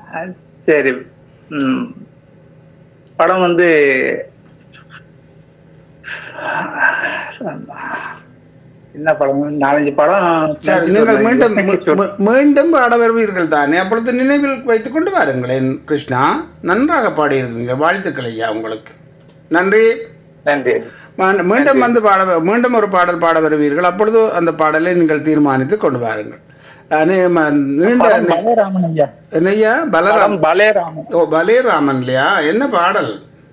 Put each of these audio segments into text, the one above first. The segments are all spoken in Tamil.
அஹ் சரி ம். படம் வந்து என்ன படம் நாலஞ்சு படம் சரி நீங்கள் மீண்டும் மீ- மீ- மீண்டும் பாட வருவீர்கள் தானே அப்பொழுது நினைவில் வைத்துக் கொண்டு வாருங்களேன் கிருஷ்ணா நன்றாக பாடியிருக்கீங்க வாழ்த்துக்கள் ஐயா உங்களுக்கு நன்றி நன்றி மீ- மீண்டும் வந்து பாட வ- மீண்டும் ஒரு பாடல் பாட வருவீர்கள் அப்பொழுது அந்த பாடலை நீங்கள் தீர்மானித்து கொண்டு வாருங்கள் அஹ் நீ- ம- நீண்ட படம் பலேராமன் ஐயா என்னய்யா பலராம் படம் பலேராமன் ஓ பலேராமன் இல்லையா என்ன பாடல்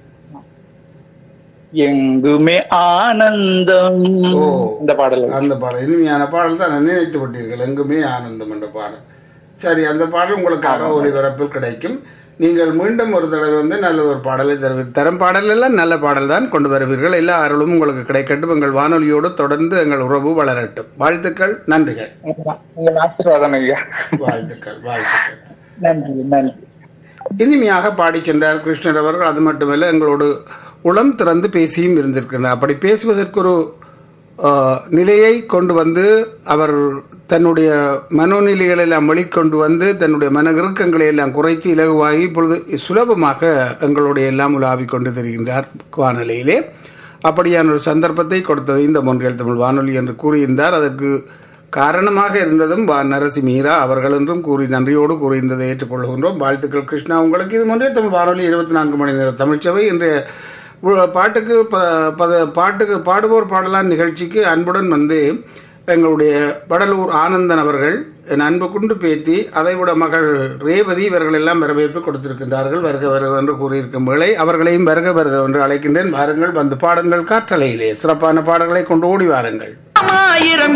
எங்குமே ஆனந்தம் ஓ. இந்த பாடல் அந்த பாடல் இனிமையான பாடல் தான் நினைத்து விட்டீர்கள் எங்குமே ஆனந்தம் என்ற பாடல் சரி அந்த பாடல் உங்களுக்காக ஒளிபரப்பில் கிடைக்கும் நீங்கள் மீண்டும் ஒரு தடவை வந்து நல்ல ஒரு பாடலை தருவீர்கள் தரம் பாடல் எல்லாம் நல்ல பாடல் தான் கொண்டு வருவீர்கள் எல்லா அருளும் உங்களுக்கு கிடைக்கட்டும் எங்கள் வானொலியோடு தொடர்ந்து எங்கள் உறவு வளரட்டும் வாழ்த்துக்கள் நன்றிகள் உங்கள் ஆசீர்வாதம் ஐயா வாழ்த்துக்கள் வாழ்த்துக்கள் நன்றி நன்றி இனிமையாக பாடி சென்றார் கிருஷ்ணர் அவர்கள் அது மட்டுமல்ல எங்களோடு உளம் திறந்து பேசியும் இருந்திருக்கிறார் அப்படி பேசுவதற்கு ஒரு ஆஹ், நிலையை கொண்டு வந்து அவர் தன்னுடைய மனோநிலைகளை எல்லாம் வெளிக்கொண்டு வந்து தன்னுடைய மன இறுக்கங்களை எல்லாம் குறைத்து இலகுவாகி இப்பொழுது சுலபமாக எங்களுடைய எல்லாம் உலாவிக் கொண்டு தெரிகின்றார் வானொலியிலே அப்படியான ஒரு சந்தர்ப்பத்தை கொடுத்தது இந்த மொன்றியல் தமிழ் வானொலி என்று கூறியிருந்தார் அதற்கு காரணமாக இருந்ததும் வா நரசி மீரா அவர்கள் என்றும் கூறி நன்றியோடு கூறியிருந்ததை ஏற்றுக்கொள்கின்றோம் வாழ்த்துக்கள் கிருஷ்ணா உங்களுக்கு இது மொன்றியல் தமிழ் வானொலி இருபத்தி நான்கு மணி நேர தமிழ்ச்சபை இன்றைய உ- பாட்டுக்கு ப பத பாட்டுக்கு பாடுவோர் பாடலான் நிகழ்ச்சிக்கு அன்புடன் வந்து எங்களுடைய வடலூர் ஆனந்தன் அவர்கள் என் அன்பு குண்டு பேத்தி அதைவிட மகள் ரேவதி இவர்கள் எல்லாம் வரவேற்பு கொடுத்திருக்கின்றார்கள் வருக வருக என்று கூறியிருக்கும் வேளை அவர்களையும் வருக வருக என்று அழைக்கின்றேன் வாருங்கள் வந்து பாடுங்கள் காற்றலையிலே சிறப்பான பாடல்களை கொண்டு ஓடி வாருங்கள் ஆயிரம்